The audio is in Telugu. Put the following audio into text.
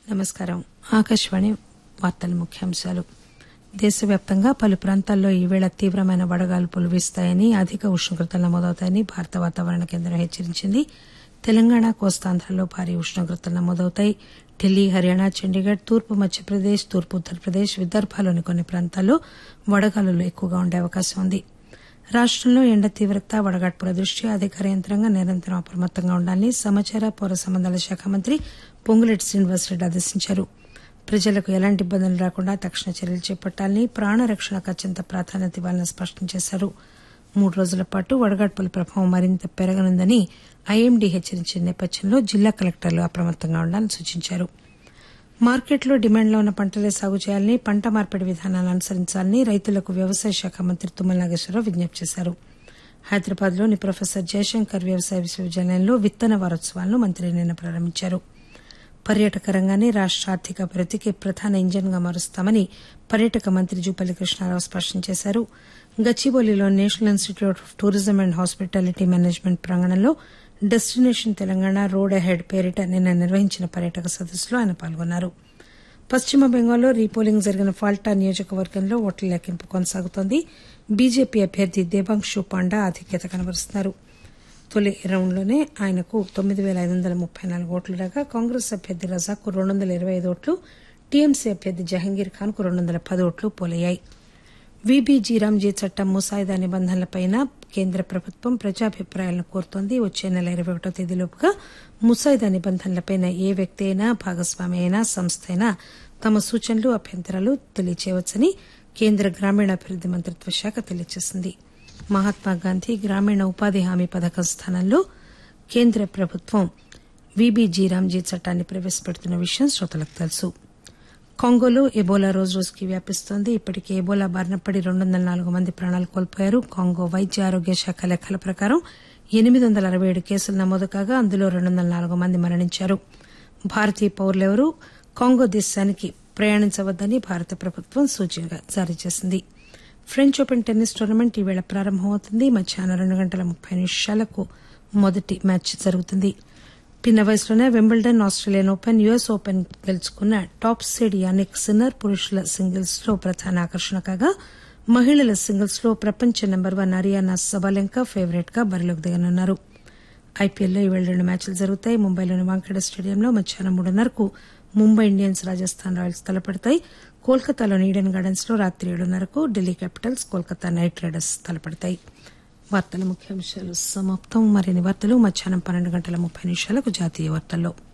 నమస్కారం ఆకాశవాణి వార్తల ముఖ్యాంశాలు దేశవ్యాప్తంగా పలు ప్రాంతాల్లో ఈవేళ తీవ్రమైన వడగాల్పులు వీస్తాయని అధిక ఉష్ణోగ్రతలు నమోదవుతాయని భారత వాతావరణ కేంద్రం హెచ్చరించింది తెలంగాణ కోస్తాంధ్రలో భారీ ఉష్ణోగ్రతలు నమోదవుతాయి ఢిల్లీ హర్యానా చండీగఢ్ తూర్పు మధ్యప్రదేశ్ తూర్పు ఉత్తరప్రదేశ్ విదర్భలోని కొన్ని ప్రాంతాల్లో వడగాలులు ఎక్కువగా ఉండే అవకాశం ఉంది రాష్టంలో ఎండ తీవ్రత వడగాడ్పుల దృష్ట్యా అధికార యంత్రాంగం నిరంతరం అప్రమత్తంగా ఉండాలని సమాచార పౌర సంబంధాల శాఖ మంత్రి పొంగులేటి శ్రీనివాసరెడ్డి ఆదేశించారు ప్రజలకు ఎలాంటి ఇబ్బందులు రాకుండా తక్షణ చర్యలు చేపట్టాలని ప్రాణరక్షణకు అత్యంత ప్రాధాన్యత ఇవ్వాలని స్పష్టం చేశారు మూడు రోజుల పాటు వడగాడ్పుల ప్రభావం మరింత పెరగనుందని ఐఎండీ హెచ్చరించిన నేపథ్యంలో జిల్లా కలెక్టర్లు అప్రమత్తంగా ఉండాలని సూచించారు మార్కెట్లో డిమాండ్లో ఉన్న పంటలే సాగు చేయాలని పంట మార్పిడి విధానాలను అనుసరించాలని రైతులకు వ్యవసాయ శాఖ మంత్రి తుమ్మల నాగేశ్వరరావు విజ్ఞప్తి చేశారు హైదరాబాద్లోని ప్రొఫెసర్ జయశంకర్ వ్యవసాయ విశ్వవిద్యాలయంలో విత్తన వారోత్సవాలను మంత్రి నిన్న ప్రారంభించారు పర్యాటక రంగాన్ని రాష్ట ఆర్థిక అభివృద్దికి ప్రధాన ఇంజన్గా మారుస్తామని పర్యాటక మంత్రి జూపల్లి కృష్ణారావు స్పష్టం చేశారు గచ్చిబౌలిలో National Institute of Tourism and Hospitality Management ప్రాంగణంలో డెస్టినేషన్ తెలంగాణ రోడ్ అహెడ్ పేరిట నిన్న నిర్వహించిన పర్యాటక సదస్సులో ఆయన పాల్గొన్నారు పశ్చిమ బెంగాల్లో రీపోలింగ్ జరిగిన ఫాల్టా నియోజకవర్గంలో ఓట్ల లెక్కింపు కొనసాగుతోంది బీజేపీ అభ్యర్థి దేవాంశు పాండా ఆధిక్యత కనబరుస్తున్నారు తొలి రౌండ్లోనే ఆయనకు తొమ్మిది పేల ఐదు వందల ముప్పై నాలుగు ఓట్లు రాగా కాంగ్రెస్ అభ్యర్థి రజాక్ రెండు వందల ఇరవై ఐదు ఓట్లు టీఎంసీ అభ్యర్థి జహంగీర్ ఖాన్ కు రెండు వందల పది ఓట్లు పోలయ్యాయి వీబీజీ రామ్జీ చట్టం ముసాయిదా నిబంధనలపై కేంద్ర ప్రభుత్వం ప్రజాభిప్రాయాలను కోరుతోంది వచ్చే నెల ఇరవై ఒకటో తేదీలోపుగా ముసాయిదా నిబంధనలపై ఏ వ్యక్తి అయినా భాగస్వామి అయినా సంస్థ అయినా తమ సూచనలు అభ్యంతరాలు తెలియచేయవచ్చని కేంద్ర గ్రామీణాభివృద్ది మంత్రిత్వ శాఖ తెలియజేసింది మహాత్మాగాంధీ గ్రామీణ ఉపాధి హామీ పథకం స్థానంలో కేంద్ర ప్రభుత్వం వీబీజీ రామ్జీ చట్టాన్ని ప్రవేశపెడుతున్న విషయం శ్రోతలకు తెలుసు కాంగోలో ఎబోలా రోజురోజుకి వ్యాపిస్తోంది ఇప్పటికే ఎబోలా బారిన పడి రెండు వందల నాలుగు మంది ప్రాణాలు కోల్పోయారు కాంగో వైద్య ఆరోగ్య శాఖ లెక్కల ప్రకారం ఎనిమిది వందల అరవై ఏడు కేసులు నమోదు కాగా అందులో రెండు వందల నాలుగు మంది మరణించారు భారతీయ పౌరులెవరూ కాంగో దేశానికి ప్రయాణించవద్దని భారత ప్రభుత్వం సూచన జారీ చేసింది ఫ్రెంచ్ ఓపెన్ టెన్నిస్ టోర్నమెంట్ ఈవేళ ప్రారంభమవుతుంది మధ్యాహ్నం రెండు గంటల ముప్పై నిమిషాలకు మొదటి మ్యాచ్ జరుగుతుంది పిన్న వయసులోనే Wimbledon Australian Open US Open గెలుచుకున్న టాప్ సీడ్ యానిక్ సిన్నర్ పురుషుల సింగిల్స్ లో ప్రధాన ఆకర్షణ కాగా మహిళల సింగిల్స్ లో ప్రపంచ number one Aryna Sabalenka favourite గా బరిలోకి దిగనున్నారు ఐపీఎల్లో ఈవేళ రెండు మ్యాచ్లు జరుగుతాయి ముంబైలోని వాంఖేడే స్టేడియంలో మధ్యాహ్నం మూడున్నరకు ముంబై ఇండియన్స్ రాజస్థాన్ రాయల్స్ తలపడతాయి కోల్కతాలోని ఈడెన్ గార్డెన్స్ లో రాత్రి ఏడున్నరకు Delhi Capitals Kolkata Knight Riders తలపడతాయి వార్తల ముఖ్యాంశాలు సమాప్తం మరిన్ని వార్తలు మధ్యాహ్నం పన్నెండు గంటల ముప్పై నిమిషాలకు జాతీయ వార్తల్లో